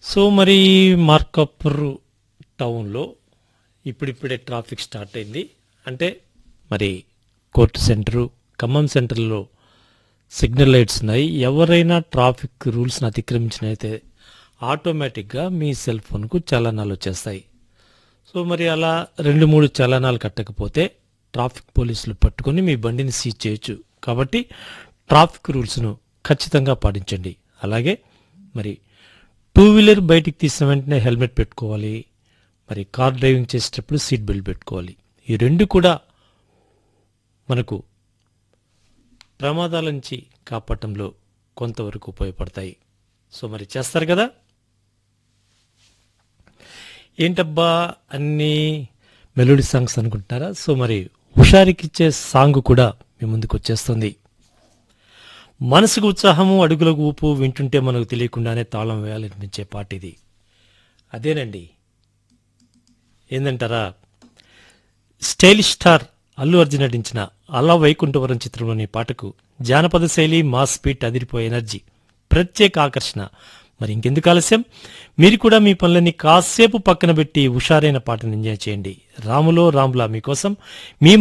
so మరి మార్కాపూర్ టౌన్లో ఇప్పుడిప్పుడే ట్రాఫిక్ స్టార్ట్ అయింది అంటే మరి కోర్టు సెంటరు ఖమ్మం సెంటర్లో సిగ్నల్ లైట్స్ ఉన్నాయి ఎవరైనా ట్రాఫిక్ రూల్స్ని అతిక్రమించినైతే ఆటోమేటిక్గా మీ సెల్ ఫోన్కు చలనాలు వచ్చేస్తాయి సో మరి అలా రెండు మూడు చలనాలు కట్టకపోతే ట్రాఫిక్ పోలీసులు పట్టుకొని మీ బండిని సీజ్ చేయొచ్చు కాబట్టి ట్రాఫిక్ రూల్స్ను ఖచ్చితంగా పాటించండి అలాగే మరి టూ వీలర్ బయటికి తీసిన వెంటనే హెల్మెట్ పెట్టుకోవాలి మరి కార్ డ్రైవింగ్ చేసేటప్పుడు సీట్ బెల్ట్ పెట్టుకోవాలి ఈ రెండు కూడా మనకు ప్రమాదాల నుంచి కాపాడటంలో కొంతవరకు ఉపయోగపడతాయి సో మరి చేస్తారు కదా ఏంటబ్బా అన్ని మెలోడీ సాంగ్స్ అనుకుంటున్నారా సో మరి హుషారికిచ్చే సాంగ్ కూడా మీ ముందుకు వచ్చేస్తుంది మనసుకు ఉత్సాహము అడుగులకు ఊపు వింటుంటే మనకు తెలియకుండానే తాళం వేయాలనిపించే పాట ఇది అదేనండి ఏందంటారా స్టైలిష్ స్టార్ అల్లు అర్జున్ నటించిన అలా వైకుంఠవరం చిత్రంలోని పాటకు జానపద శైలి మాస్ స్పీట్ అదిరిపోయే ఎనర్జీ ప్రత్యేక ఆకర్షణ మరి ఇంకెందుకు ఆలస్యం మీరు కూడా మీ పనులని కాసేపు పక్కన పెట్టి హుషారైన పాటను ఎంజాయ్ చేయండి రాములో రాములా మీకోసం మీ